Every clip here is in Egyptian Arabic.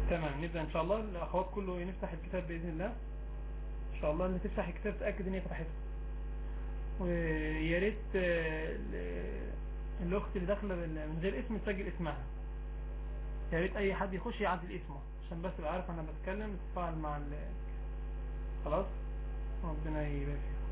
تمام نبدأ ان شاء الله الاخوات كله نفتح الكتاب باذن الله ان شاء الله اللي تفتح الكتاب تأكد ان هي فتحته ويا ريت آه، ال- الاخت اللي داخله بال- من غير اسم تسجل اسمها يا ريت اي حد يخش يعدل اسمه عشان بس يبقى عارف انا بتكلم تتفاعل مع ال خلاص ربنا يبارك فيك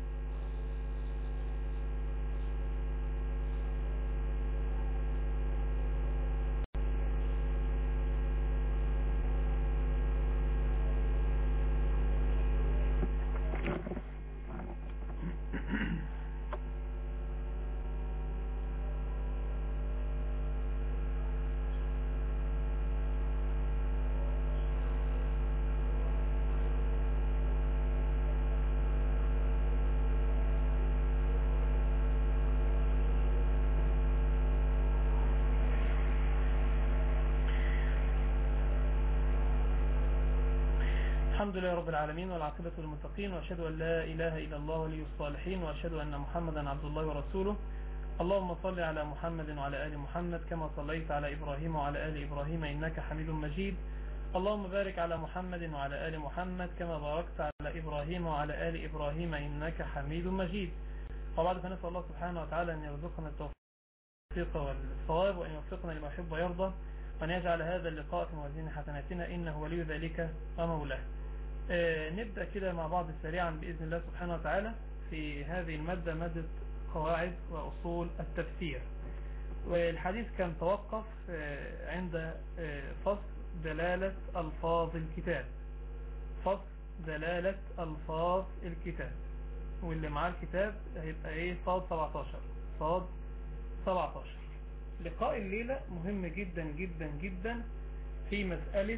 الحمد لله رب العالمين والعاقبة للمتقين وأشهد أن لا إله إلا الله ولي الصالحين وأشهد أن محمدا عبد الله ورسوله اللهم صل على محمد وعلى آل محمد كما صليت على إبراهيم وعلى آل إبراهيم إنك حميد مجيد اللهم بارك على محمد وعلى آل محمد كما باركت على إبراهيم وعلى آل إبراهيم إنك حميد مجيد وبعد فنسأل الله سبحانه وتعالى أن يرزقنا التوفيق والصواب وأن يوفقنا لما يحب ويرضى وأن يجعل هذا اللقاء في موازين حسناتنا إنه ولي ذلك ومولاه آه، نبدأ كده مع بعض سريعا بإذن الله سبحانه وتعالى في هذه المادة مادة قواعد وأصول التفسير والحديث كان توقف آه، عند آه، فصل دلالة ألفاظ الكتاب فصل دلالة ألفاظ الكتاب واللي معاه الكتاب هيبقى ايه صاد 17 صاد 17 لقاء الليلة مهم جدا جدا جدا في مسألة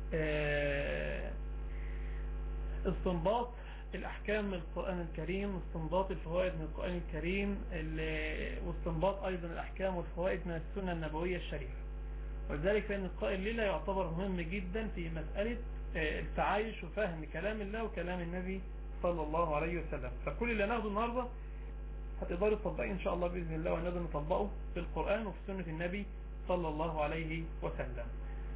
آه، استنباط الأحكام من القرآن الكريم واستنباط الفوائد من القرآن الكريم ال- واستنباط أيضا الأحكام والفوائد من السنة النبوية الشريفة ولذلك فإن لقاء الليلة يعتبر مهم جدا في مسألة آه، التعايش وفهم كلام الله وكلام النبي صلى الله عليه وسلم فكل اللي ناخده النهاردة هتقدروا تطبقيه إن شاء الله بإذن الله ونقدر نطبقه في القرآن وفي سنة النبي صلى الله عليه وسلم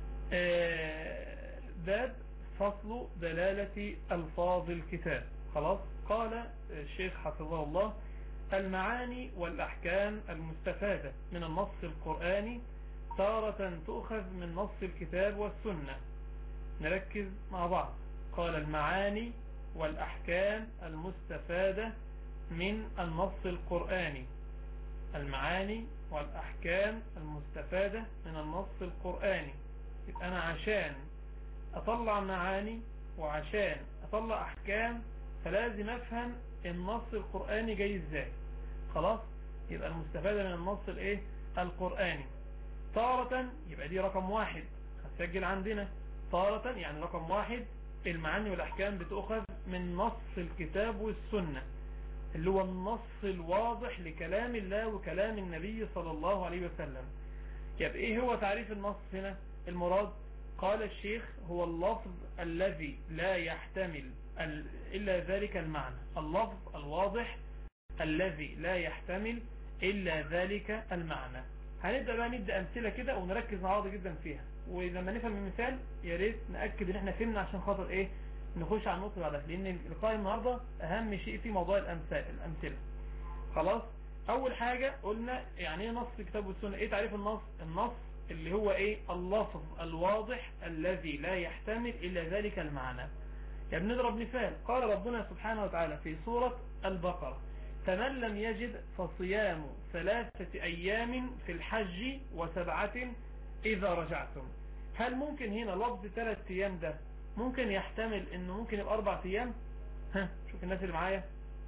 آه، باب فصل دلالة ألفاظ الكتاب خلاص قال الشيخ حفظه الله المعاني والأحكام المستفادة من النص القرآني تارة تؤخذ من نص الكتاب والسنة نركز مع بعض قال المعاني والأحكام المستفادة من النص القرآني المعاني والأحكام المستفادة من النص القرآني يبقى أنا عشان أطلع معاني وعشان أطلع أحكام فلازم أفهم النص القرآني جاي إزاي خلاص يبقى المستفادة من النص الإيه القرآني تارة يبقى دي رقم واحد هتسجل عندنا تارة يعني رقم واحد المعاني والأحكام بتأخذ من نص الكتاب والسنة اللي هو النص الواضح لكلام الله وكلام النبي صلى الله عليه وسلم يبقى ايه هو تعريف النص هنا المراد قال الشيخ هو اللفظ الذي لا يحتمل ال- إلا ذلك المعنى اللفظ الواضح الذي لا يحتمل إلا ذلك المعنى هنبدأ بقى نبدأ أمثلة كده ونركز مع بعض جدا فيها ولما نفهم المثال يا ريت نأكد ان احنا فهمنا عشان خاطر ايه نخش على النقطة بعدها لان لقاء النهاردة اهم شيء في موضوع الامثال الامثلة خلاص اول حاجة قلنا يعني ايه نص الكتاب والسنة ايه تعريف النص النص اللي هو ايه اللفظ الواضح الذي لا يحتمل الا ذلك المعنى يعني بنضرب مثال قال ربنا سبحانه وتعالى في سورة البقرة فمن لم يجد فصيام ثلاثة أيام في الحج وسبعة إذا رجعتم هل ممكن هنا لفظ ثلاثة أيام ده ممكن يحتمل انه ممكن يبقى أربع أيام ها شوف الناس اللي معايا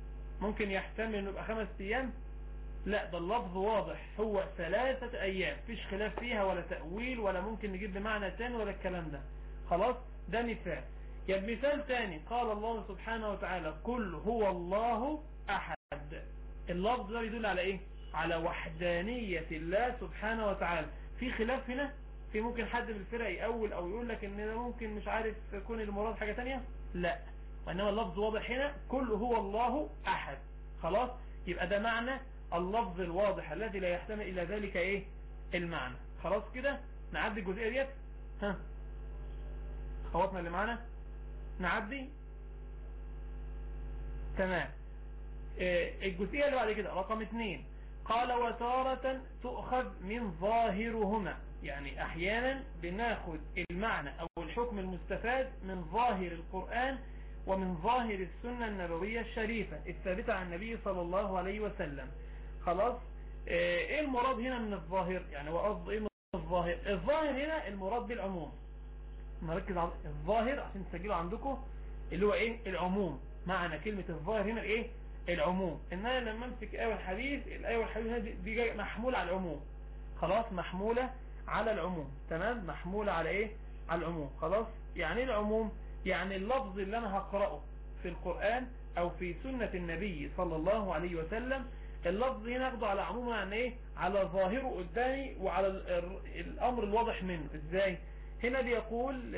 ممكن يحتمل انه يبقى خمس أيام لا ده اللفظ واضح هو ثلاثة أيام فيش خلاف فيها ولا تأويل ولا ممكن نجيب بمعنى تاني ولا الكلام ده خلاص ده مثال يعني مثال تاني قال الله سبحانه وتعالى قل هو الله أحد اللفظ ده بيدل على ايه على وحدانية الله سبحانه وتعالى في خلاف هنا في ممكن حد من الفرق يقول او يقول لك ان ده ممكن مش عارف يكون المراد حاجة تانية لا وانما اللفظ واضح هنا كل هو الله احد خلاص يبقى ده معنى اللفظ الواضح الذي لا يحتمل الى ذلك ايه المعنى خلاص كده نعدي الجزئية ديت ها اخواتنا اللي معانا نعدي تمام آه، الجزئية اللي بعد كده رقم اثنين قال وتارة تؤخذ من ظاهرهما يعني احيانا بناخد المعنى او الحكم المستفاد من ظاهر القرآن ومن ظاهر السنة النبوية الشريفة الثابتة عن النبي صلى الله عليه وسلم خلاص آه، ايه المراد هنا من الظاهر يعني وقصد ايه من الظاهر الظاهر هنا المراد بالعموم نركز على الظاهر عشان تسجلوا عندكم اللي هو ايه العموم معنى كلمة الظاهر هنا ايه العموم ان انا لما امسك ايه الحديث الايه والحديث دي جاي محمولة على العموم خلاص محمولة على العموم تمام محمولة على ايه على العموم خلاص يعني ايه العموم يعني اللفظ اللي انا هقرأه في القرآن او في سنة النبي صلى الله عليه وسلم اللفظ هنا اخده على عمومه يعني ايه على ظاهره قدامي وعلى الامر الواضح منه ازاي هنا بيقول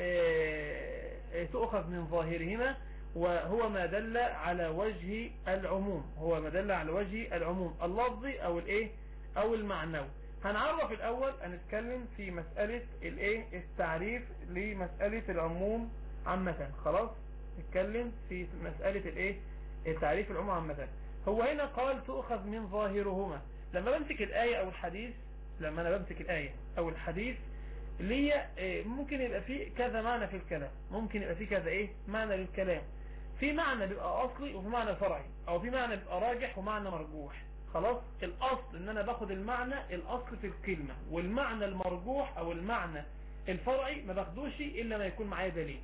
اه اه تؤخذ من ظاهرهما وهو ما دل على وجه العموم هو ما دل على وجه العموم اللفظي او الايه او المعنوي هنعرف الاول هنتكلم في مسألة الايه التعريف لمسألة العموم عامة خلاص نتكلم في مسألة الايه التعريف العموم عامة هو هنا قال تؤخذ من ظاهرهما لما بمسك الآية او الحديث لما انا بمسك الآية او الحديث اللي هي ممكن يبقى فيه كذا معنى في الكلام ممكن يبقى فيه كذا ايه معنى للكلام في معنى بيبقى اصلي وفي معنى فرعي او في معنى بيبقى راجح ومعنى مرجوح خلاص الاصل ان انا باخد المعنى الاصل في الكلمة والمعنى المرجوح او المعنى الفرعي ما باخدوش الا ما يكون معايا دليل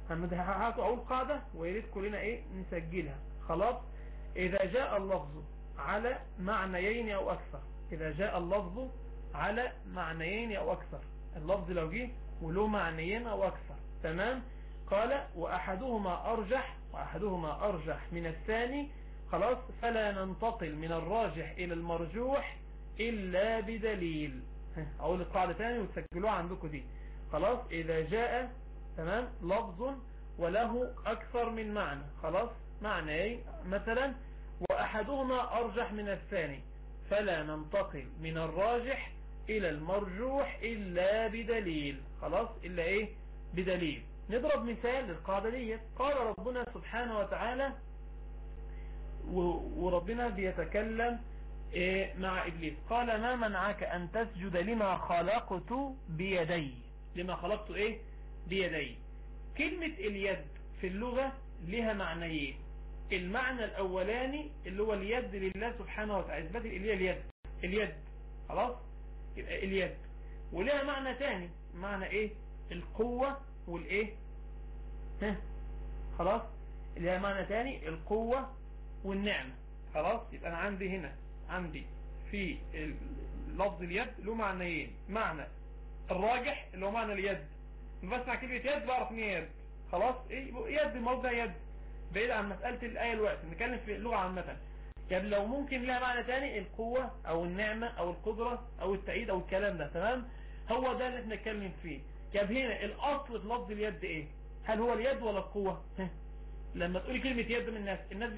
هقول قاعدة ويريد كلنا ايه نسجلها خلاص اذا جاء اللفظ على معنيين او اكثر اذا جاء اللفظ على معنيين او اكثر اللفظ لو جه وله معنيين او اكثر تمام قال واحدهما ارجح واحدهما ارجح من الثاني خلاص فلا ننتقل من الراجح الى المرجوح الا بدليل اقول القاعدة تاني وتسجلوها عندكم دي خلاص اذا جاء تمام لفظ وله اكثر من معنى خلاص معنى ايه مثلا واحدهما ارجح من الثاني فلا ننتقل من الراجح الى المرجوح الا بدليل خلاص الا ايه بدليل نضرب مثال للقاعدة دي قال ربنا سبحانه وتعالى وربنا بيتكلم إيه مع إبليس قال ما منعك أن تسجد لما خلقت بيدي لما خلقت إيه بيدي كلمة اليد في اللغة لها معنيين المعنى الأولاني اللي هو اليد لله سبحانه وتعالى إثبات اللي هي اليد اليد خلاص يبقى اليد ولها معنى تاني معنى إيه القوة والإيه ها خلاص لها معنى تاني القوة والنعمة خلاص يبقى أنا عندي هنا عندي في لفظ اليد له معنيين معنى الراجح اللي هو معنى اليد بسمع كلمة يد بعرف ان يد خلاص ايه يد موضع يد بعيد عن مسألة الآية الوقت نتكلم في اللغة عامة يعني لو ممكن لها معنى تاني القوة او النعمة او القدرة او التأييد او الكلام ده تمام هو ده اللي احنا نتكلم فيه يعني هنا الاصل في لفظ اليد ايه هل هو اليد ولا القوة لما تقولي كلمة يد من الناس الناس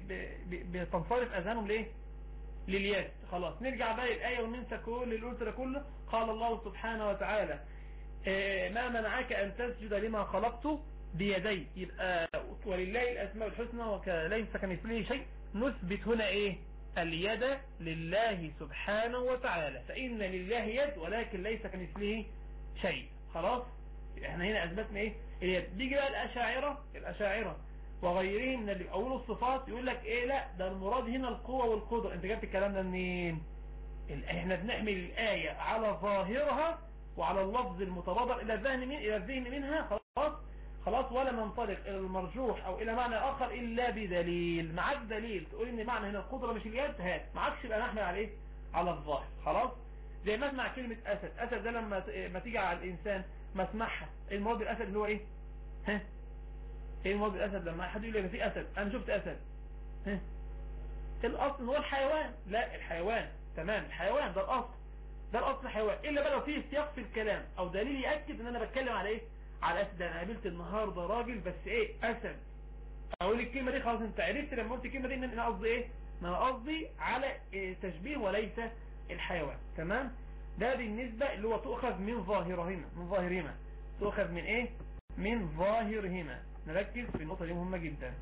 بتنصرف اذهانهم ليه لليد خلاص نرجع بقى للآية وننسى كل اللي قلت ده كله قال الله سبحانه وتعالى ما منعك أن تسجد لما خلقته بيدي يبقى ولله الأسماء الحسنى وليس كمثله شيء نثبت هنا إيه اليد لله سبحانه وتعالى فإن لله يد ولكن ليس كمثله شيء خلاص احنا هنا أثبتنا إيه اليد بيجي بقى الأشاعرة الأشاعرة وغيرهم من اللي بيقولوا الصفات يقول لك ايه لا ده المراد هنا القوة والقدرة انت جبت الكلام ده منين احنا بنحمل الآية على ظاهرها وعلى اللفظ المتبادر الى الذهن من الى الذهن منها خلاص خلاص ولا ننطلق الى المرجوح او الى معنى اخر الا بدليل معاك دليل تقول ان معنى هنا القدرة مش اليد هات معاكش يبقى نحمل على ايه على الظاهر خلاص زي ما اسمع كلمة اسد اسد ده لما ما تيجي على الانسان ما اسمعها المراد الاسد اللي هو ايه ها ايه المراد الاسد لما حد يقول لي في اسد انا شفت اسد ها الاصل هو الحيوان لا الحيوان تمام الحيوان ده الاصل ده الاصل حيوان الا بقى لو في سياق في الكلام او دليل ياكد ان انا بتكلم على ايه على اسد انا قابلت النهارده راجل بس ايه اسد اقول الكلمه دي خلاص انت عرفت لما قلت الكلمه دي ان انا قصدي ايه انا قصدي على إيه تشبيه وليس الحيوان تمام ده بالنسبه اللي هو تؤخذ من ظاهرهما من ظاهرهما تؤخذ من ايه من ظاهرهما نركز في النقطة دي مهمة جدا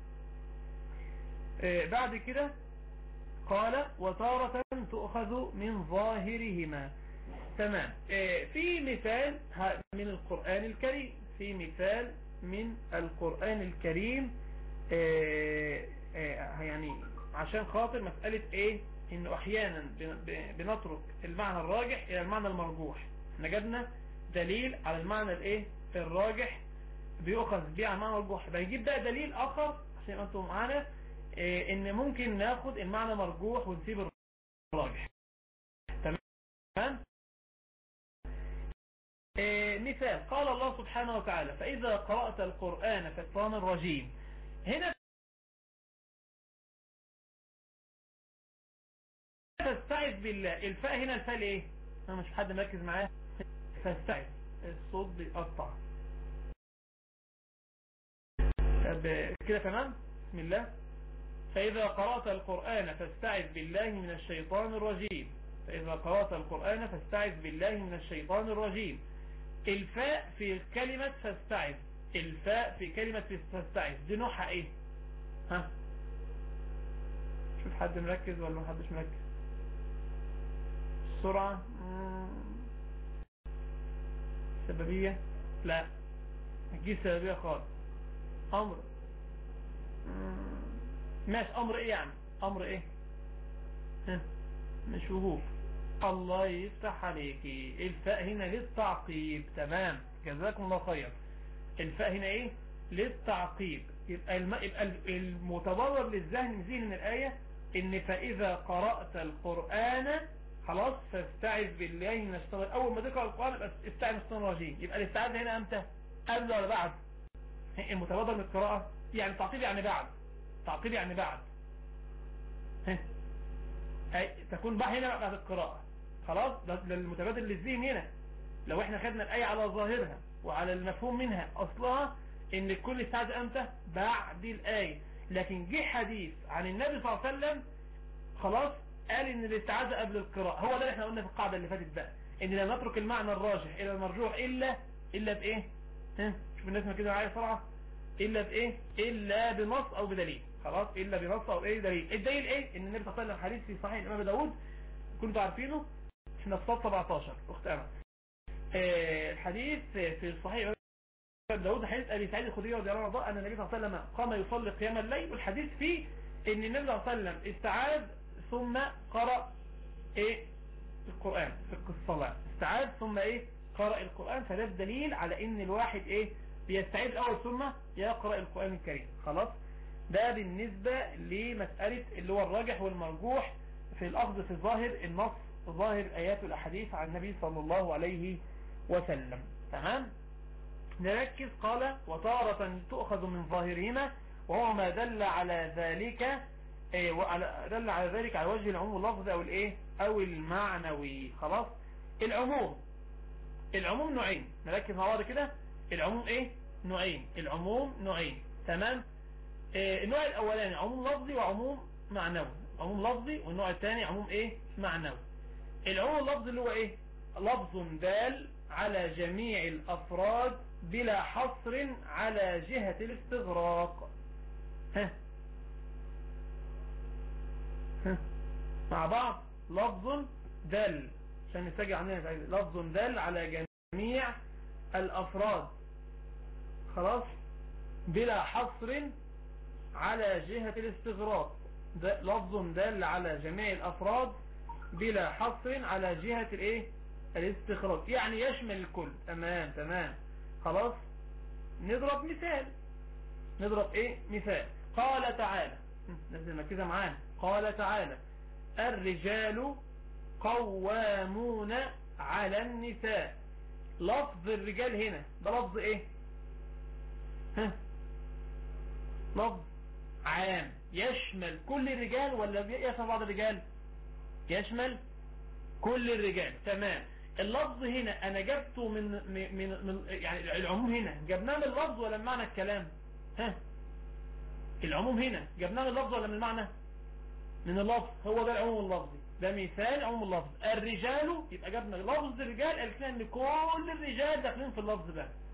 آه، بعد كده قال وتارة تؤخذ من ظاهرهما تمام آه، في مثال من القرآن الكريم في مثال من القرآن الكريم آه، يعني عشان خاطر مسألة ايه انه احيانا بنترك المعنى الراجح الى المعنى المرجوح نجدنا دليل على المعنى الايه الراجح بيؤخذ بيه على المعنى المرجوح بنجيب بقى دليل اخر عشان انتم معانا إيه ان ممكن ناخد المعنى مرجوح ونسيب الراجح تمام إيه مثال قال الله سبحانه وتعالى فإذا قرأت القرآن فالطان الرجيم هنا فاستعذ بالله الفاء هنا الفاء ايه انا مش حد مركز معاه فاستعذ الصوت بيقطع كده تمام بسم الله فإذا قرأت القرآن فاستعذ بالله من الشيطان الرجيم فإذا قرأت القرآن فاستعذ بالله من الشيطان الرجيم الفاء في كلمة فاستعذ الفاء في كلمة فاستعذ دي نوعها ايه ها شوف حد مركز ولا محدش مركز السرعة سببية لا هتجيب سببية خالص امر ماشي امر ايه يعني امر ايه ها مش وجوب الله يفتح عليكي الفاء هنا للتعقيب تمام جزاكم الله خير الفاء هنا ايه للتعقيب يبقى, الم... يبقى المتبرر للذهن زين من الآية ان فإذا قرأت القرآن خلاص فاستعذ بالله من الشيطان اول ما تقرأ القرآن يبقى استعذ من الشيطان الرجيم يبقى الاستعاذ هنا امتى قبل ولا بعد المتبادر من القراءة يعني تعقيب يعني بعد تعقيب يعني بعد أي تكون بقى هنا بعد القراءة خلاص ده المتبادل للذهن هنا لو احنا خدنا الآية على ظاهرها وعلى المفهوم منها أصلها ان الكل استعد امتى بعد الآية لكن جه حديث عن النبي صلى الله عليه وسلم خلاص قال ان الاستعاذة قبل القراءة هو ده اللي احنا قلنا في القاعدة اللي فاتت بقى ان لا نترك المعنى الراجح الى المرجوح الا الا بايه ها شوف الناس ما كده معايا بسرعه الا بايه الا بنص او بدليل خلاص الا بنص او ايه دليل الدليل ايه ان النبي صلى الله عليه وسلم حديث في صحيح الامام داوود كنتوا عارفينه احنا في صف 17 اخت امل آه الحديث في صحيح داود حديث ابي سعيد الخدري رضي الله عنه ان النبي صلى الله عليه وسلم قام يصلي قيام الليل والحديث فيه ان النبي صلى الله عليه وسلم استعاذ ثم قرأ ايه القرآن في الصلاة استعاذ ثم ايه قرأ القرآن فده دليل على ان الواحد ايه بيستعيد الاول ثم يقرأ القرآن الكريم خلاص ده بالنسبة لمسألة اللي هو الراجح والمرجوح في الاخذ في ظاهر النص ظاهر الايات والاحاديث عن النبي صلى الله عليه وسلم تمام نركز قال وتارة تؤخذ من ظاهرهما وهو ما دل على ذلك ايه وعلى دل على ذلك على وجه العموم اللفظي او الايه او المعنوي خلاص العموم العموم نوعين نركز مع بعض كده العموم ايه نوعين العموم نوعين تمام إيه النوع الاولاني عموم لفظي وعموم معنوي عموم لفظي والنوع الثاني عموم ايه معنوي العموم اللفظي اللي هو ايه لفظ دال على جميع الافراد بلا حصر على جهة الاستغراق ها ها مع بعض لفظ دل عشان نستجي عننا لفظ دل على جميع الافراد خلاص بلا حصر على جهة الاستغراق لفظ دل على جميع الافراد بلا حصر على جهة الايه الاستخراج يعني يشمل الكل تمام تمام خلاص نضرب مثال نضرب ايه مثال قال تعالى نزل كده معانا قال تعالى الرجال قوامون على النساء لفظ الرجال هنا ده لفظ ايه ها لفظ عام يشمل كل الرجال ولا يشمل بعض الرجال يشمل كل الرجال تمام اللفظ هنا انا جبته من, من, من يعني العموم هنا جبناه من اللفظ ولا من معنى الكلام ها العموم هنا جبناه من اللفظ ولا من المعنى من اللفظ هو ده العموم اللفظي ده مثال عموم اللفظ الرجال يبقى جبنا لفظ الرجال قالت ان كل الرجال داخلين في اللفظ ده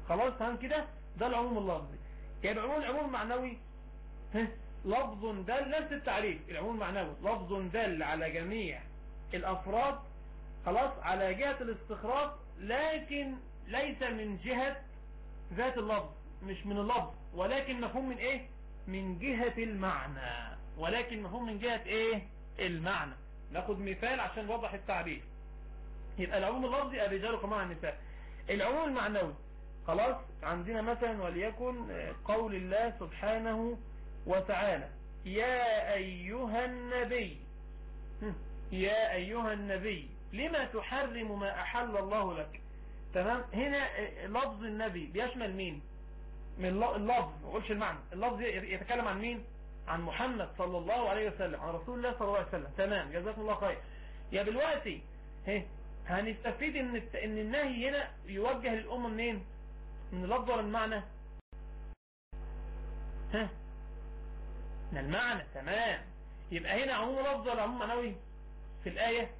خلاص فهم كده ده العموم اللفظي يعني العموم العموم المعنوي لفظ دل نفس التعريف العموم المعنوي لفظ دل على جميع الافراد خلاص على جهة الاستخراج لكن ليس من جهة ذات اللفظ مش من اللفظ ولكن مفهوم من ايه من جهة المعنى ولكن مفهوم من جهة ايه المعنى ناخد مثال عشان نوضح التعريف يبقى العموم اللفظي الرجال كما النساء العموم المعنوي خلاص عندنا مثلا وليكن قول الله سبحانه وتعالى يا أيها النبي يا أيها النبي لما تحرم ما أحل الله لك تمام هنا لفظ النبي بيشمل مين من اللفظ ما اقولش المعنى اللفظ يتكلم عن مين عن محمد صلى الله عليه وسلم عن رسول الله صلى الله عليه وسلم تمام جزاكم الله خير يا دلوقتي هه هنستفيد ان ان النهي هنا يوجه للامه منين من اللفظ ولا المعنى ها من المعنى تمام يبقى هنا عموم لفظ ولا عموم معنوي في الآية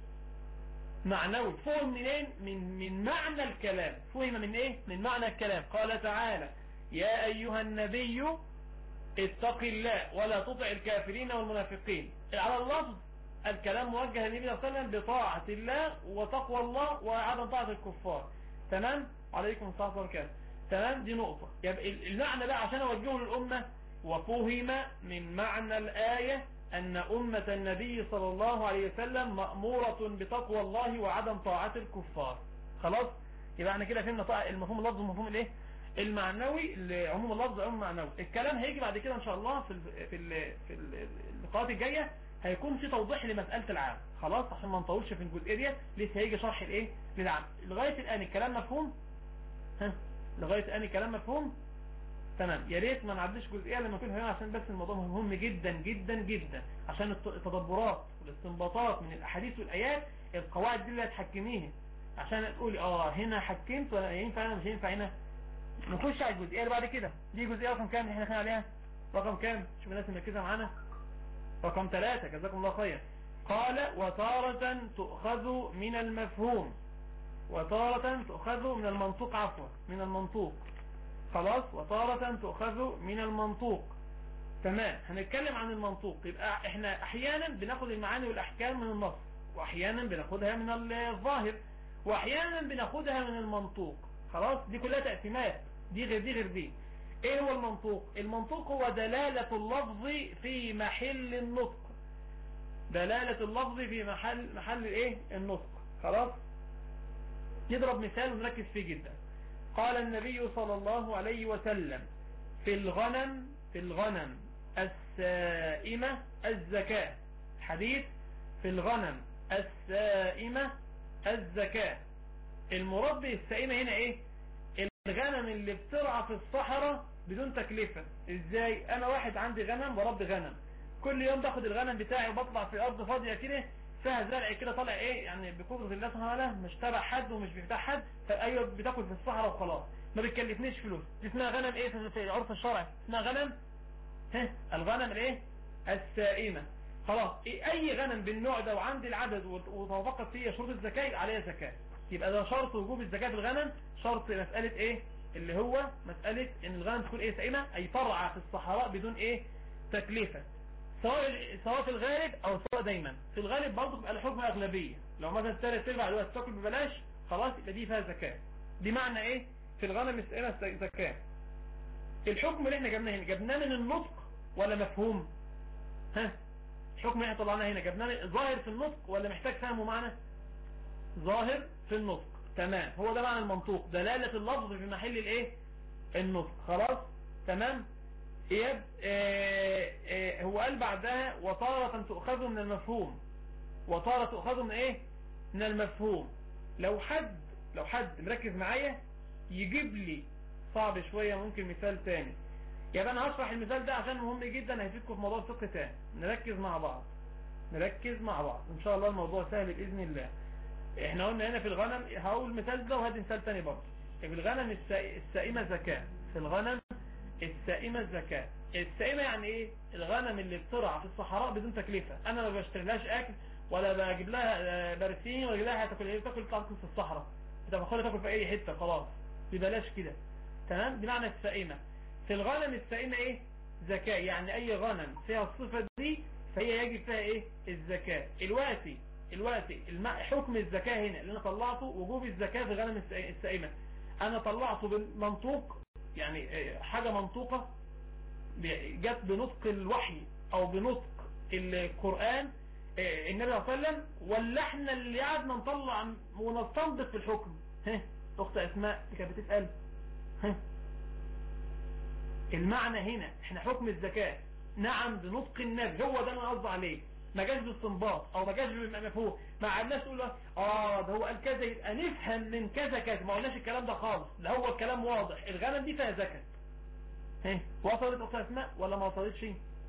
معنوي فهم منين من من معنى الكلام فهم من ايه من معنى الكلام قال تعالى يا ايها النبي اتق الله ولا تطع الكافرين والمنافقين على اللفظ الكلام موجه للنبي صلى الله عليه وسلم بطاعة الله وتقوى الله وعدم طاعة الكفار تمام عليكم الصلاة والسلام تمام دي نقطة يبقى المعنى بقى عشان اوجهه للأمة وفهم من معنى الآية أن أمة النبي صلى الله عليه وسلم مأمورة بتقوى الله وعدم طاعة الكفار خلاص يبقى احنا كده فهمنا المفهوم اللفظ والمفهوم الايه المعنوي عموم اللفظ عموم معنوي الكلام هيجي بعد كده ان شاء الله في ال في ال في اللقاءات الجايه هيكون في توضيح لمساله العام خلاص عشان ما نطولش في الجزئيه ديت لسه هيجي شرح الايه للعام لغايه الان الكلام مفهوم ها لغايه الان الكلام مفهوم تمام يا ريت ما نعديش جزئيه لما نكون هنا عشان بس الموضوع مهم جدا جدا جدا عشان التدبرات والاستنباطات من الاحاديث والايات القواعد دي اللي هتحكميها عشان تقولي اه هنا حكمت ولا ينفع هنا مش ينفع هنا نخش على الجزئيه اللي بعد كده دي جزئيه رقم كام احنا كنا عليها رقم كام شوف الناس مركزه معانا رقم ثلاثة جزاكم الله خير قال وتارة تؤخذ من المفهوم وتارة تؤخذ من المنطوق عفوا من المنطوق خلاص وتارة تؤخذ من المنطوق تمام هنتكلم عن المنطوق يبقى احنا احيانا بناخد المعاني والاحكام من النص واحيانا بناخدها من الظاهر واحيانا بناخدها من المنطوق خلاص دي كلها تقسيمات دي غير دي غير دي ايه هو المنطوق المنطوق هو دلالة اللفظ في محل النطق دلالة اللفظ في محل محل الايه النطق خلاص نضرب مثال ونركز فيه جدا قال النبي صلى الله عليه وسلم في الغنم في الغنم السائمة الزكاة حديث في الغنم السائمة الزكاة المراد بالسائمة هنا ايه الغنم اللي بترعى في الصحراء بدون تكلفة ازاي انا واحد عندي غنم ورب غنم كل يوم باخد الغنم بتاعي وبطلع في ارض فاضية كده فيها زرع كده طالع ايه يعني بقدرة الله سبحانه وتعالى مش تبع حد ومش بتاع حد فايوه بتاكل في الصحراء وخلاص ما بتكلفنيش فلوس دي اسمها غنم ايه في عرف الشرع اسمها غنم ها الغنم الايه السائمة خلاص إيه اي غنم بالنوع ده وعندي العدد وتوافقت فيه شروط الزكاة عليها زكاة يبقى ده شرط وجوب الزكاة في الغنم شرط مسألة ايه اللي هو مسألة ان الغنم تكون ايه سائمة اي ترعى في الصحراء بدون ايه تكلفة سواء سواء في الغالب او سواء دايما في الغالب برضه بيبقى الحكم اغلبيه لو مثلا ثلاث ارباع الوقت تاكل ببلاش خلاص يبقى دي فيها زكاه دي معنى ايه في الغنم السائمه زكاه الحكم اللي احنا جبناه هنا جبناه من النطق ولا مفهوم ها الحكم اللي احنا طلعناه هنا جبناه ظاهر في النطق ولا محتاج فهمه معنا ظاهر في النطق تمام هو ده معنى المنطوق دلاله اللفظ في محل الايه النطق خلاص تمام إياب آه آه هو قال بعدها وطارة تؤخذ من المفهوم وطارة تؤخذ من ايه من المفهوم لو حد لو حد مركز معايا يجيب لي صعب شوية ممكن مثال تاني يبقى انا هشرح المثال ده عشان مهم جدا هيفيدكم في موضوع الفقه تاني نركز مع بعض نركز مع بعض ان شاء الله الموضوع سهل باذن الله احنا قلنا هنا في الغنم هقول مثال ده وهدي مثال تاني برضه في الغنم السائمة زكاة في الغنم السائمة الزكاة السائمة يعني ايه الغنم اللي بترعى في الصحراء بدون تكلفة انا ما بشتريلهاش اكل ولا بجيب لها برسيم ولا بجيب لها تاكل ايه تاكل تاكل في الصحراء انت باخدها تاكل في اي حتة خلاص ببلاش كده تمام بمعنى السائمة في الغنم السائمة ايه زكاة يعني اي غنم فيها الصفة دي فهي يجب فيها ايه الزكاة الوقتي الوقتي حكم الزكاة هنا اللي انا طلعته وجوب الزكاة في غنم السائمة انا طلعته بالمنطوق يعني آه، حاجة منطوقة جت بنطق الوحي او بنطق القرآن آه، النبي صلى الله عليه وسلم ولا احنا اللي قعدنا نطلع ونستنبط في الحكم ها اخت اسماء كانت بتسأل ها المعنى هنا احنا حكم الزكاة نعم بنطق النبي هو ده اللي انا قصدي عليه ما جاش باستنباط او ما جاش بمفهوم مع الناس تقول اه ده هو قال كذا يبقى نفهم من كذا كذا ما قلناش الكلام ده خالص ده هو الكلام واضح الغنم دي فيها زكاه ها وصلت اخت اسماء ولا ما وصلتش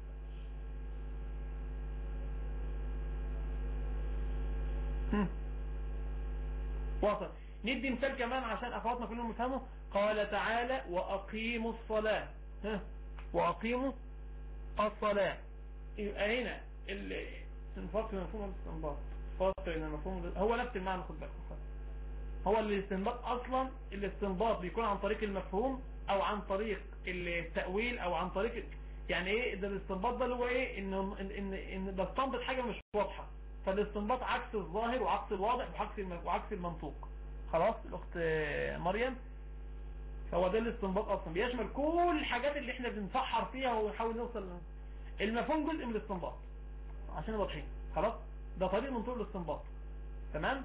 وصل ندي مثال كمان عشان اخواتنا كلهم يفهموا قال تعالى واقيموا الصلاة ها واقيموا الصلاة يبقى هنا الفرق بين مفهوم الاستنباط فرق بين المفهوم هو نفس المعنى خد بالك هو الاستنباط اصلا الاستنباط بيكون عن طريق المفهوم او عن طريق التأويل او عن طريق يعني ايه ده الاستنباط ده اللي هو ايه ان ان ان ده استنبط حاجة مش واضحة فالاستنباط عكس الظاهر وعكس الواضح وعكس وعكس المنطوق خلاص الاخت مريم فهو ده الاستنباط اصلا بيشمل كل الحاجات اللي احنا بنفحر فيها ونحاول نوصل المفهوم جزء من الاستنباط عشان واضحين خلاص ده طريق من طرق الاستنباط تمام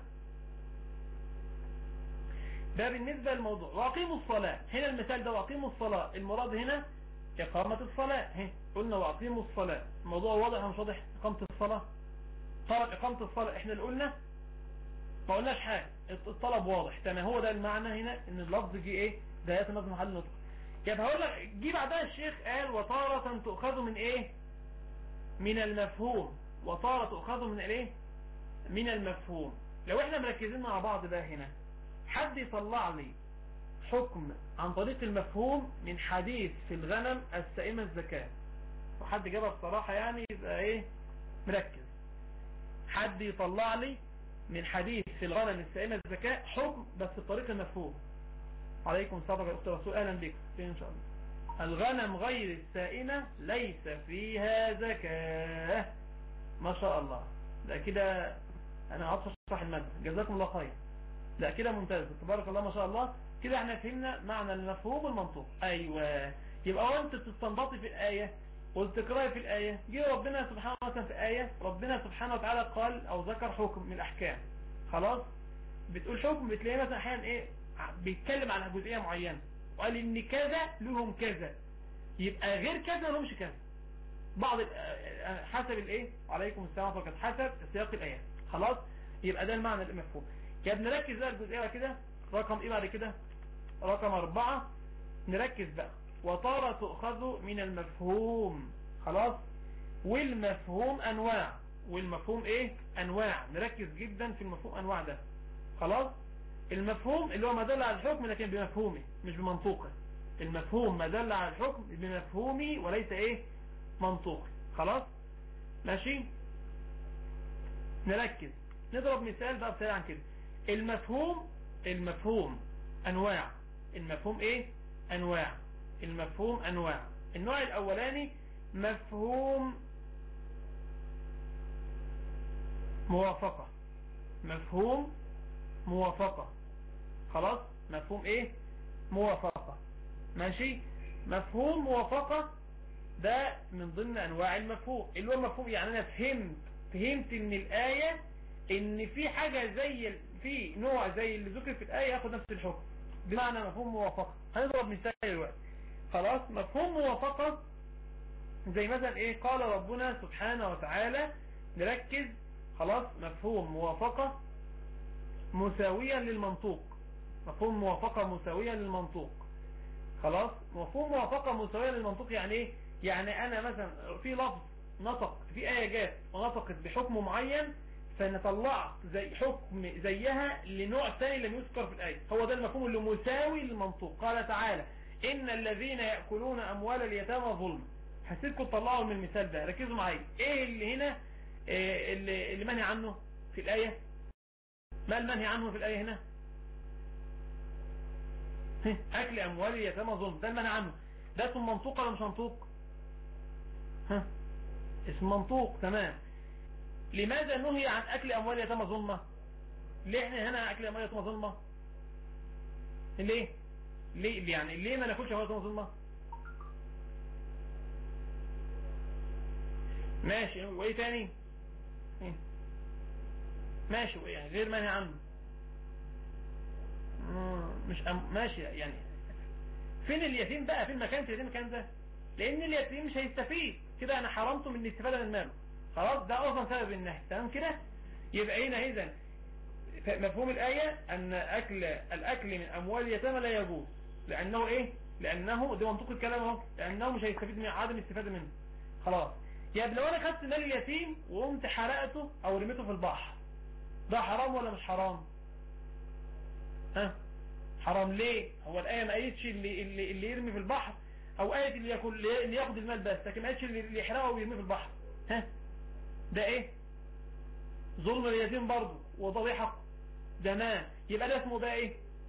ده بالنسبة للموضوع واقيموا الصلاة هنا المثال ده واقيموا الصلاة المراد هنا إقامة الصلاة قلنا واقيموا الصلاة الموضوع واضح مش واضح إقامة الصلاة طلب إقامة الصلاة احنا اللي قلنا ما قلناش حاجة الطلب واضح تمام هو ده المعنى هنا ان اللفظ جه ايه ده يتنظم محل نطق يبقى هقول لك جه بعدها الشيخ قال وطارة تؤخذ من ايه من المفهوم وطارة تؤخذ من الايه من المفهوم لو احنا مركزين مع بعض بقى هنا حد يطلع لي حكم عن طريق المفهوم من حديث في الغنم السائمة الزكاة وحد جابها بصراحة يعني يبقى ايه مركز حد يطلع لي من حديث في الغنم السائمة الزكاة حكم بس بطريقة المفهوم عليكم السلام يا أخت رسول أهلا بك إن شاء الله الغنم غير السائمة ليس فيها زكاة ما شاء الله ده كده أنا عطف صح المادة جزاكم الله خير لا كده ممتاز تبارك الله ما شاء الله كده احنا فهمنا معنى المفهوم والمنطوق أيوة يبقى وانت تستنبطي في الآية والتكرار في الآية جه ربنا سبحانه وتعالى في آية ربنا سبحانه وتعالى قال أو ذكر حكم من الأحكام خلاص بتقول حكم بتلاقيه مثلا أحيانا إيه بيتكلم عن جزئية معينة وقال إن كذا لهم كذا يبقى غير كذا لهمش كذا بعض حسب الإيه عليكم السلام فقط حسب سياق الآيات خلاص يبقى ده المعنى المفهوم كده نركز بقى الجزئية كده رقم إيه بعد كده رقم أربعة نركز بقى وتارة تؤخذ من المفهوم خلاص والمفهوم انواع والمفهوم ايه انواع نركز جدا في المفهوم انواع ده خلاص المفهوم اللي هو ما دل على الحكم لكن بمفهومه مش بمنطوقه المفهوم ما دل على الحكم بمفهومي وليس ايه منطوقي خلاص ماشي نركز نضرب مثال بقى بسرعا كده المفهوم المفهوم انواع المفهوم ايه انواع المفهوم أنواع النوع الأولاني مفهوم موافقة مفهوم موافقة خلاص مفهوم ايه موافقة ماشي مفهوم موافقة ده من ضمن انواع المفهوم اللي هو مفهوم يعني انا فهمت فهمت ان الاية ان في حاجة زي في نوع زي اللي ذكر في الاية ياخد نفس الحكم بمعنى مفهوم موافقة هنضرب مثال دلوقتي خلاص مفهوم موافقة زي مثلا ايه قال ربنا سبحانه وتعالى نركز خلاص مفهوم موافقة مساويا للمنطوق مفهوم موافقة مساويا للمنطوق خلاص مفهوم موافقة مساويا للمنطوق يعني ايه يعني انا مثلا في لفظ نطق في آية جات ونطقت بحكم معين فنطلعت زي حكم زيها لنوع ثاني لم يذكر في الآية هو ده المفهوم اللي مساوي للمنطوق قال تعالى إن الذين يأكلون أموال اليتامى ظلم حسيتكم تطلعوا من المثال ده ركزوا معايا إيه اللي هنا إيه اللي, اللي منهي عنه في الآية ما المنهي عنه في الآية هنا اكل اموال اليتامى ظلم ده المنع عنه ده اسم منطوق ولا مش منطوق ها اسم منطوق تمام لماذا نهي عن اكل اموال اليتامى ظلمة ليه احنا هنا اكل اموال اليتامى ظلمة ليه ليه يعني ليه ما ناكلش اموال اليتامى ظلمة ماشي وايه تاني إيه؟ ماشي يعني غير منهي عنه مش أم... ماشي يعني فين اليتيم بقى فين مكان اليتيم المكان ده لان اليتيم مش هيستفيد كده انا حرمته من الاستفادة من ماله خلاص ده اصلا سبب النهي تمام كده يبقى هنا اذا مفهوم الآية ان اكل الاكل من اموال اليتامى لا يجوز لانه ايه لانه ده منطق الكلام اهو لانه مش هيستفيد من عدم الاستفادة منه خلاص يبقى لو انا خدت مال اليتيم وقمت حرقته او رميته في البحر ده حرام ولا مش حرام ها حرام ليه هو الآية ما قالتش اللي, اللي, اللي يرمي في البحر او آية اللي, ياكل اللي ياخد المال بس لكن ما قالتش اللي يحرقه ويرميه في البحر ها ده ايه ظلم اليتيم برضه وده حق ده ما يبقى ده اسمه ده ايه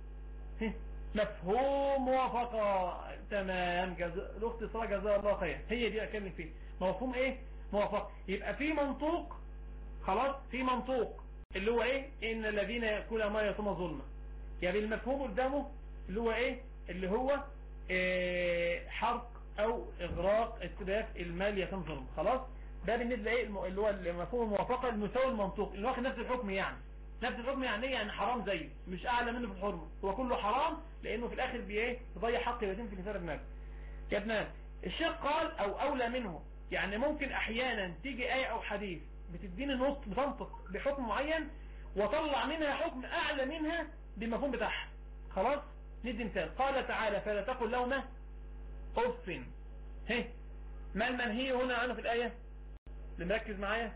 مفهوم موافقة تمام جزاء الاخت صلاة جزاء الله خير هي دي اكلم فيه مفهوم ايه موافقة يبقى في منطوق خلاص في منطوق اللي هو ايه ان الذين يأكل ما يتم ظلما يعني المفهوم قدامه اللي هو ايه اللي هو إيه حرق او اغراق اتلاف المال يتم ظلم خلاص ده بالنسبة ايه اللي هو مفهوم الموافقة المساوي المنطوق اللي واخد نفس الحكم يعني نفس الحكم يعني ايه يعني حرام زيه مش اعلى منه في الحرمة هو كله حرام لانه في الاخر بايه تضيع حق اليتيم في نسار الناس يا ابنان الشيخ قال او اولى منه يعني ممكن احيانا تيجي ايه او حديث بتديني نص بتنطق بحكم معين وطلع منها حكم اعلى منها بمفهوم بتاعها خلاص ندي مثال قال تعالى فلا تقل لهما اف هه ما المنهي هنا عنه في الايه اللي مركز معايا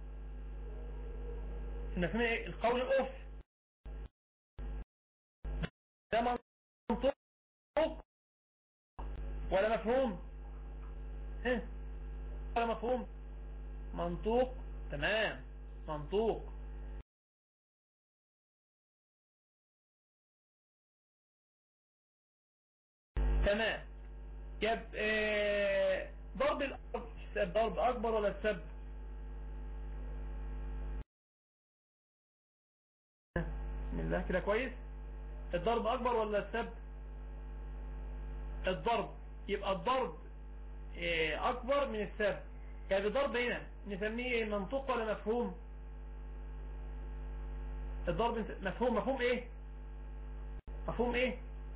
المفهوم ايه القول الاف ده منطق ولا مفهوم ها ولا مفهوم منطوق تمام منطوق تمام يب آه ضرب السب ضرب اكبر ولا السب بسم الله كده كويس الضرب اكبر ولا السب الضرب يبقى الضرب آه اكبر من السب يعني الضرب هنا نسميه منطوق ولا مفهوم الضرب مفهوم مفهوم ايه مفهوم ايه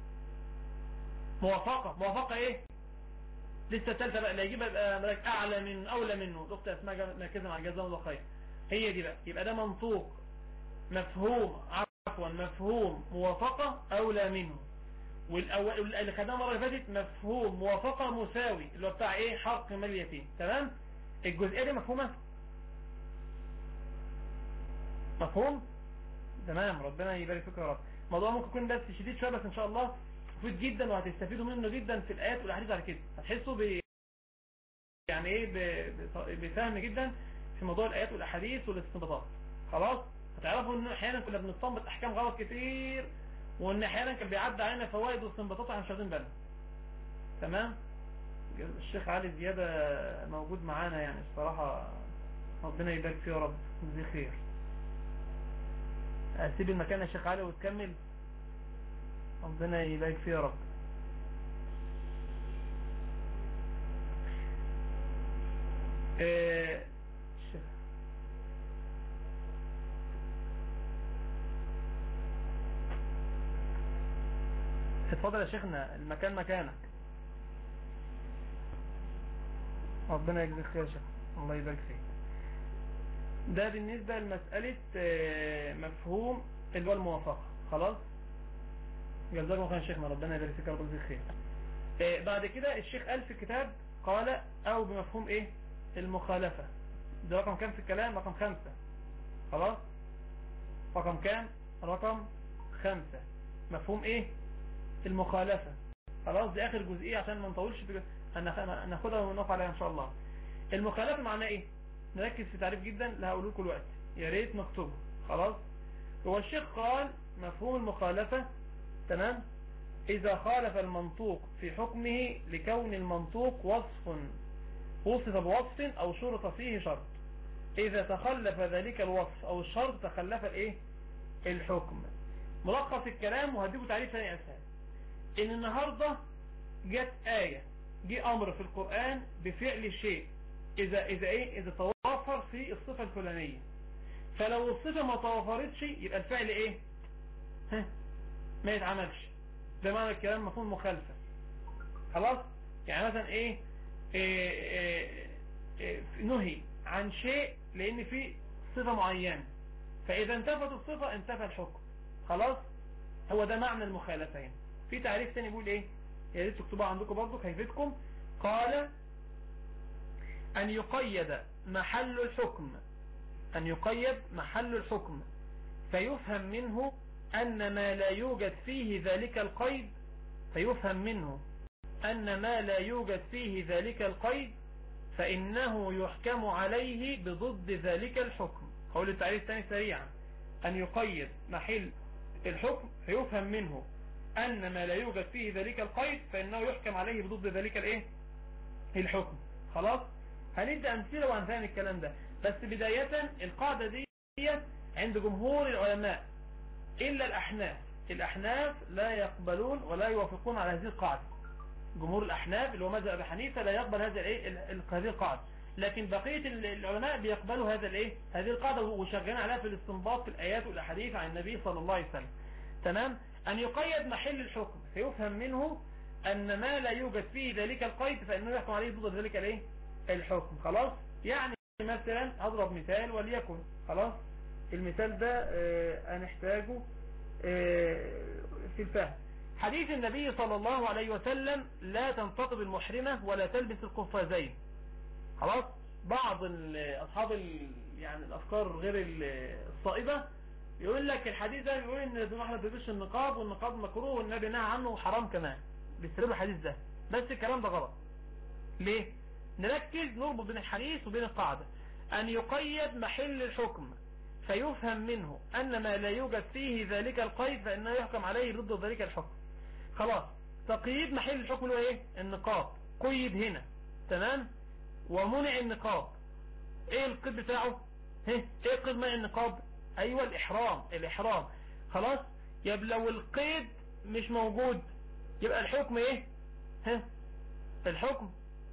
موافقة موافقة ايه لسه الثالثه بقى اللي يجيبها يبقى ملاك اعلى من اولى منه الاخت اسماء مركزه مع جزاهم الله خير هي دي بقى يبقى ده منطوق مفهوم عفوا مفهوم موافقة اولى منه والاول اللي خدناه المره اللي فاتت مفهوم موافقة مساوي اللي هو بتاع ايه حق مال اليتيم تمام الجزئيه دي مفهومه مفهوم تمام ربنا يبارك فيك يا رب الموضوع ممكن يكون بس شديد شويه بس ان شاء الله مفيد جدا وهتستفيدوا منه جدا في الايات والاحاديث على كده هتحسوا ب يعني ايه بفهم جدا في موضوع الايات والاحاديث والاستنباطات خلاص هتعرفوا ان احيانا كنا بنستنبط احكام غلط كتير وان احيانا كان بيعدي علينا فوائد واستنباطات احنا مش واخدين بالنا تمام الشيخ علي زيادة موجود معانا يعني الصراحة ربنا يبارك فيه يا رب ويجزيه خير اسيب المكان يا شيخ علي وتكمل ربنا يبارك فيه يا رب إيه اتفضل يا شيخنا المكان مكانك ربنا يجزيك خير يا شيخ الله يبارك فيك ده بالنسبة لمسألة مفهوم اللي هو الموافقة خلاص جزاكم خير شيخنا ربنا يبارك فيك ويجزيك خير بعد كده الشيخ قال في الكتاب قال او بمفهوم ايه المخالفة ده رقم كام في الكلام رقم خمسة خلاص رقم كام رقم خمسة مفهوم ايه المخالفة خلاص دي اخر جزئية عشان ما نطولش في هناخدها ونقف عليها ان شاء الله المخالفة معناه ايه نركز في تعريف جدا اللي هقوله لكم الوقت يا ريت نكتبه خلاص هو الشيخ قال مفهوم المخالفة تمام إذا خالف المنطوق في حكمه لكون المنطوق وصف وصف بوصف أو شرط فيه شرط إذا تخلف ذلك الوصف أو الشرط تخلف الإيه الحكم ملخص الكلام وهديكم تعريف ثاني أسهل إن النهاردة جت آية جه أمر في القرآن بفعل شيء إذا إذا إيه إذا توفر في الصفة الفلانية فلو الصفة ما توفرتش يبقى الفعل إيه ها ما يتعملش ده معنى الكلام مفهوم مخالفة خلاص يعني مثلا إيه, إيه, إيه, إيه نهي عن شيء لأن فيه صفة معينة فإذا انتفت الصفة انتفى الحكم خلاص هو ده معنى المخالفة هنا في تعريف تاني بيقول ايه يا ريت تكتبوها عندكم برضو هيفيدكم قال أن يقيد محل الحكم أن يقيد محل الحكم فيفهم منه أن ما لا يوجد فيه ذلك القيد فيفهم منه أن ما لا يوجد فيه ذلك القيد فإنه يحكم عليه بضد ذلك الحكم قول التعريف الثاني سريعا أن يقيد محل الحكم فيفهم منه أن ما لا يوجد فيه ذلك القيد فإنه يحكم عليه بضد ذلك الإيه الحكم خلاص هندي أمثلة وأمثال الكلام ده بس بداية القاعدة دي عند جمهور العلماء إلا الأحناف الأحناف لا يقبلون ولا يوافقون على هذه القاعدة جمهور الأحناف اللي هو مذهب أبي حنيفة لا يقبل هذا الإيه هذه القاعدة لكن بقية العلماء بيقبلوا هذا الإيه هذه القاعدة وشغالين عليها في الاستنباط في الآيات والأحاديث عن النبي صلى الله عليه وسلم تمام أن يقيد محل الحكم فيفهم منه أن ما لا يوجد فيه ذلك القيد فإنه يحكم عليه ضد ذلك الإيه الحكم خلاص يعني مثلا أضرب مثال وليكن خلاص المثال ده آه هنحتاجه آه في الفهم حديث النبي صلى الله عليه وسلم لا تنتقب المحرمة ولا تلبس القفازين خلاص بعض أصحاب يعني الأفكار غير الصائبة يقول لك الحديث ده بيقول ان لازم احنا بيلبسش النقاب والنقاب مكروه والنبي نهى عنه وحرام كمان بيستلم الحديث ده بس الكلام ده غلط ليه نركز نربط بين الحديث وبين القاعدة ان يقيد محل الحكم فيفهم منه ان ما لا يوجد فيه ذلك القيد فانه يحكم عليه ضد ذلك الحكم خلاص تقييد محل الحكم اللي هو ايه النقاب قيد هنا تمام ومنع النقاب ايه القيد بتاعه ايه قيد منع النقاب ايوه الاحرام الاحرام خلاص يبقى لو القيد مش موجود يبقى الحكم ايه ها الحكم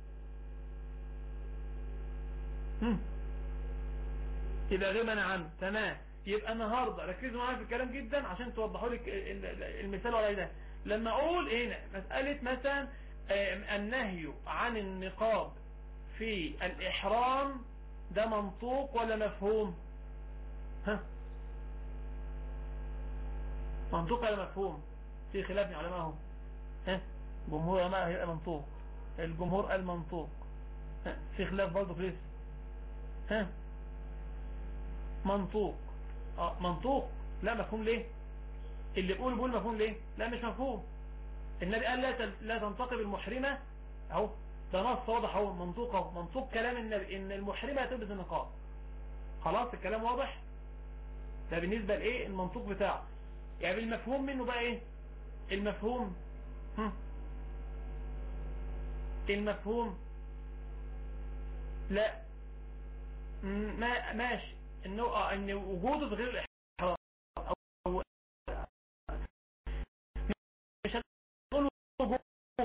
هم. يبقى غير منع عنه تمام يبقى النهاردة ركزوا معايا في الكلام جدا عشان توضحوا لي المثال ولا ده لما اقول هنا مسألة مثلا النهي عن النقاب في الاحرام ده منطوق ولا مفهوم ها منطوق ولا مفهوم في خلاف من علمائهم ها جمهور علماء هيبقى منطوق الجمهور قال منطوق ها في خلاف برضه في الاسم ها منطوق اه منطوق لا مفهوم ليه اللي بيقول بيقول مفهوم ليه لا مش مفهوم النبي قال لا لا تنتقب المحرمة اهو ده نص واضح اهو منطوق اهو منطوق كلام النبي ان المحرمة تلبس النقاب خلاص الكلام واضح ده بالنسبة لايه المنطوق بتاعه يعني المفهوم منه بقى ايه المفهوم هم. المفهوم لا ما ماشي انه اه ان وجوده غير الاحرام او مش هنقول وجوده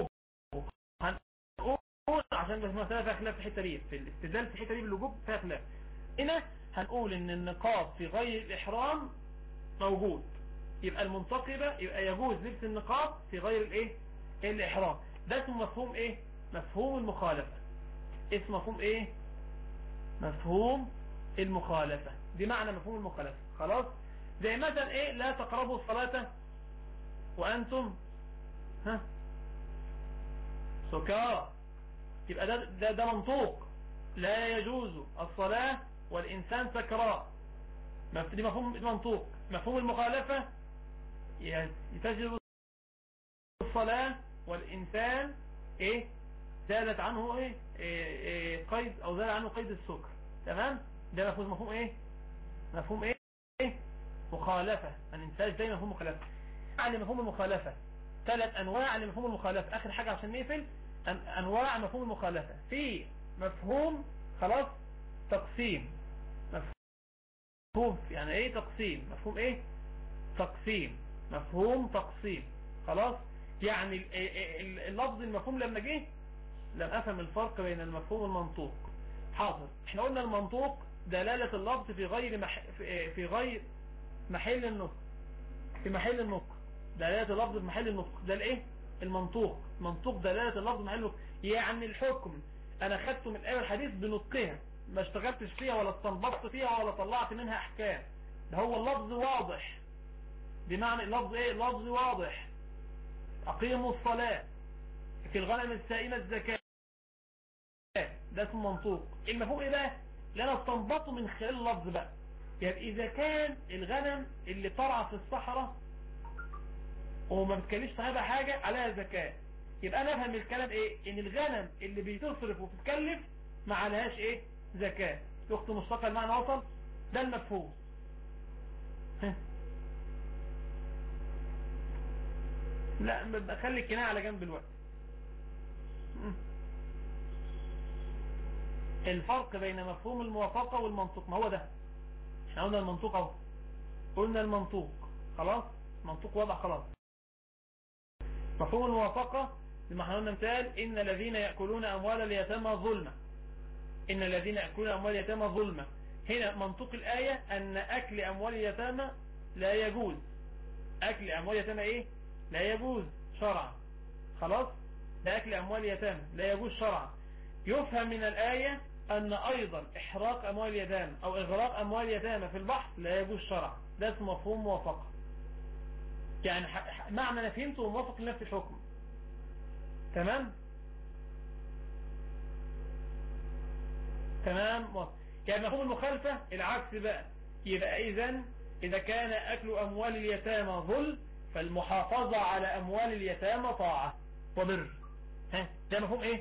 هنقول عشان بس مسألة فيها خلاف في الحته دي في الاستدلال في الحته دي بالوجوب فيها خلاف هنا هنقول ان النقاب في غير الاحرام موجود يبقى المنتقبة يبقى يجوز لبس النقاب في غير الايه الاحرام ده اسمه مفهوم ايه مفهوم المخالفة اسم مفهوم ايه مفهوم المخالفة دي معنى مفهوم المخالفة خلاص زي مثلا ايه لا تقربوا الصلاة وانتم ها سكارى يبقى ده, ده, ده منطوق لا يجوز الصلاة والإنسان سكران دي مفهوم منطوق مفهوم المخالفة يتجد الصلاة والإنسان إيه زادت عنه إيه, إيه, إيه قيد أو زاد عنه قيد السكر تمام ده مفهوم مفهوم إيه مفهوم إيه, إيه؟ مخالفة الإنسان دايما مفهوم مخالفة يعني مفهوم المخالفة ثلاث انواع لمفهوم المخالفة اخر حاجة عشان نقفل انواع مفهوم المخالفة في مفهوم خلاص تقسيم مفهوم يعني ايه تقسيم مفهوم ايه تقسيم مفهوم تقسيم خلاص يعني اللفظ المفهوم لما جه لم افهم الفرق بين المفهوم والمنطوق حاضر احنا قلنا المنطوق دلالة اللفظ في غير مح... في غير محل النطق في محل النطق دلالة اللفظ في محل النطق ده الايه المنطوق منطوق دلالة اللفظ في محل النطق يعني الحكم انا خدته من الايه الحديث بنطقها ما اشتغلتش فيها ولا استنبطت فيها ولا طلعت منها احكام ده هو اللفظ واضح بمعنى اللفظ ايه اللفظ واضح اقيموا الصلاة في الغنم السائمة الزكاة ده اسمه منطوق المفهوم ايه بقى اللي انا استنبطه من خلال اللفظ بقى يعني اذا كان الغنم اللي طرع في الصحراء وما بتكلفش صاحبها حاجة عليها زكاة يبقى انا افهم الكلام ايه ان الغنم اللي بتصرف وبتتكلف ما عليهاش ايه زكاة اخت مشتقة المعنى وصل ده المفهوم لا خلي الكناية على جنب الوقت الفرق بين مفهوم الموافقة والمنطوق ما هو ده احنا قلنا المنطوق اهو قلنا المنطوق خلاص منطوق واضح خلاص مفهوم الموافقة لما احنا قلنا مثال ان الذين يأكلون اموال اليتامى ظلما ان الذين يأكلون اموال اليتامى ظلما هنا منطوق الآية ان اكل اموال اليتامى لا يجوز اكل اموال اليتامى ايه لا يجوز شرعا خلاص ده اكل اموال اليتامى لا يجوز شرعا يفهم من الآية أن أيضا إحراق أموال اليتامى أو إغراق أموال اليتامى في البحر لا يجوز شرعا ده اسمه مفهوم موافقة يعني معنى أنا فهمته موافق لنفس الحكم تمام تمام يعني مفهوم المخالفة العكس بقى يبقى إذن إذا كان أكل أموال اليتامى ظل فالمحافظة على أموال اليتامى طاعة وبر ها ده مفهوم إيه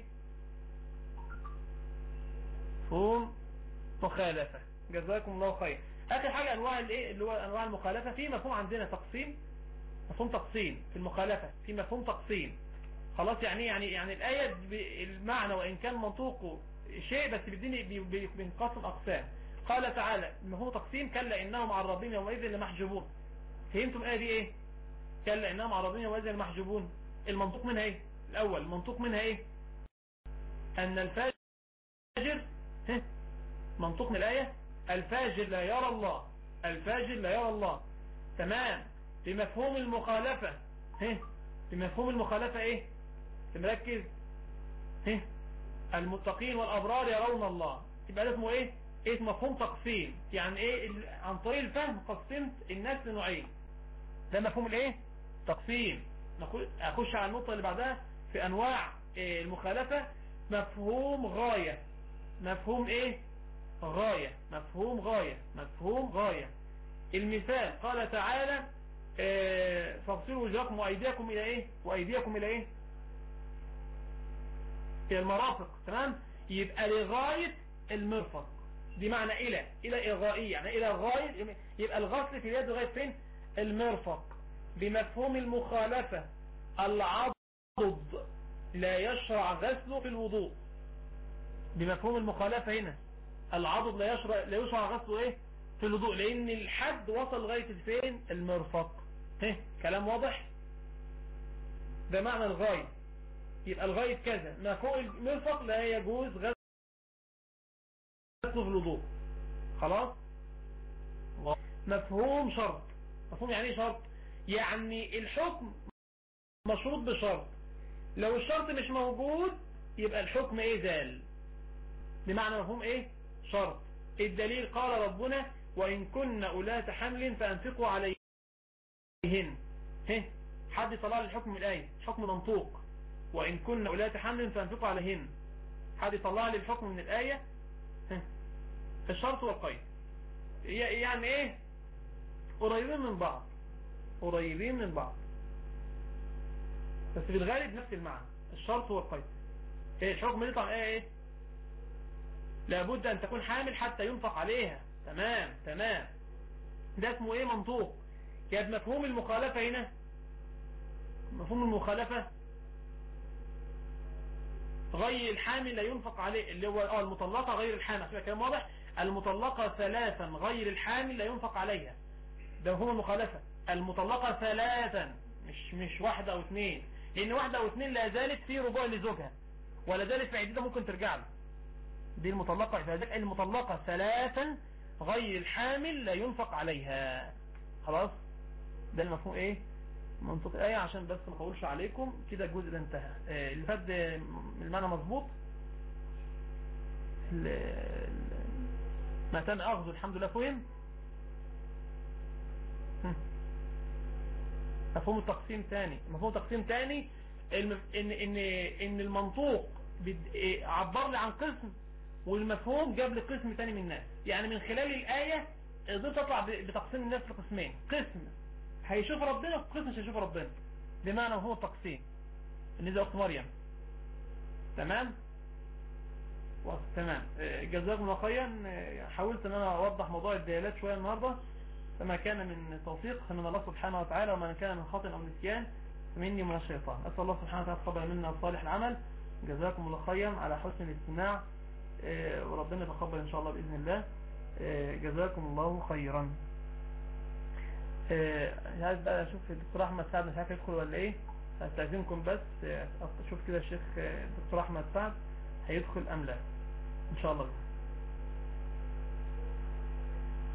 مفهوم مخالفة جزاكم الله خير اخر حاجة انواع الايه اللي هو انواع المخالفة في مفهوم عندنا تقسيم مفهوم تقسيم في المخالفة في مفهوم تقسيم خلاص يعني يعني يعني الآية المعنى وإن كان منطوقه شيء بس بيديني بينقسم أقسام قال تعالى مفهوم تقسيم كلا إنهم عن ربهم يومئذ لمحجوبون فهمتم الآية دي إيه كلا إنهم عن ربهم يومئذ لمحجوبون المنطوق منها إيه الأول المنطوق منها إيه أن الفاجر منطوق من الآية الفاجر لا يرى الله الفاجر لا يرى الله تمام بمفهوم المخالفة بمفهوم المخالفة ايه مركز المتقين والأبرار يرون الله يبقى ده اسمه ايه اسمه مفهوم تقسيم يعني ايه عن طريق الفهم قسمت الناس لنوعين ده مفهوم الايه تقسيم اخش على النقطة اللي بعدها في انواع إيه المخالفة مفهوم غاية مفهوم ايه غاية مفهوم غاية مفهوم غاية المثال قال تعالى اه فاغسلوا وجهكم وايديكم الى ايه وايديكم الى ايه الى المرافق تمام يبقى لغاية المرفق دي معنى الى الى اغائية يعني الى غاية يبقى الغسل في اليد لغاية فين المرفق بمفهوم المخالفة العضد لا يشرع غسله في الوضوء بمفهوم المخالفة هنا العضد لا يشرع لا يشرع غسله ايه في الوضوء لان الحد وصل لغاية فين المرفق ها كلام واضح ده معنى الغاية يبقى الغاية كذا ما فوق المرفق لا يجوز غسله في الوضوء خلاص مفهوم شرط مفهوم يعني ايه شرط يعني الحكم مشروط بشرط لو الشرط مش موجود يبقى الحكم ايه زال بمعنى مفهوم ايه شرط الدليل قال ربنا وإن كن أولاة حمل فأنفقوا عليهن ها حد طلع لي من الآية حكم منطوق وإن كن أولاة حمل فأنفقوا عليهن حد طلع لي الحكم من الآية ها الشرط والقيد يعني ايه قريبين من بعض قريبين من بعض بس في الغالب نفس المعنى الشرط والقيد ايه الحكم يطلع ايه ايه لابد ان تكون حامل حتى ينفق عليها تمام تمام ده اسمه ايه منطوق يعني مفهوم المخالفة هنا مفهوم المخالفة غير الحامل لا ينفق عليه اللي هو اه المطلقة غير الحامل عشان كلام واضح المطلقة ثلاثا غير الحامل لا ينفق عليها ده مفهوم المخالفة المطلقة ثلاثا مش مش واحدة او اثنين لان واحدة او اثنين لا زالت في رجوع لزوجها ولا زالت في عدتها ممكن ترجع له دي المطلقة فذلك المطلقة ثلاثا غير الحامل لا ينفق عليها خلاص ده المفهوم ايه منطق الآية عشان بس ما اقولش عليكم كده الجزء ده انتهى آه، اللي فات المعنى مظبوط ما تم اخذه الحمد لله فهم مفهوم التقسيم تاني مفهوم تقسيم تاني ان ان ان, إن المنطوق إيه، عبر لي عن قسم والمفهوم جاب لي قسم تاني من الناس يعني من خلال الآية قدرت تطلع بتقسيم الناس لقسمين قسم هيشوف ربنا وقسم مش هيشوف ربنا بمعنى هو التقسيم اللي زي اخت مريم تمام تمام جزاكم الله خيرا حاولت ان انا اوضح موضوع الديالات شوية النهاردة فما كان من توفيق من الله سبحانه وتعالى وما كان من خاطئ او نسيان فمني من الشيطان اسال الله سبحانه وتعالى تقبل منا صالح العمل جزاكم الله خيرا على حسن الاستماع آه، وربنا يتقبل ان شاء الله باذن الله آه، جزاكم الله خيرا آه، عايز بقى اشوف الدكتور احمد سعد مش عارف يدخل ولا ايه استاذنكم بس اشوف كده الشيخ الدكتور احمد سعد هيدخل ام لا ان شاء الله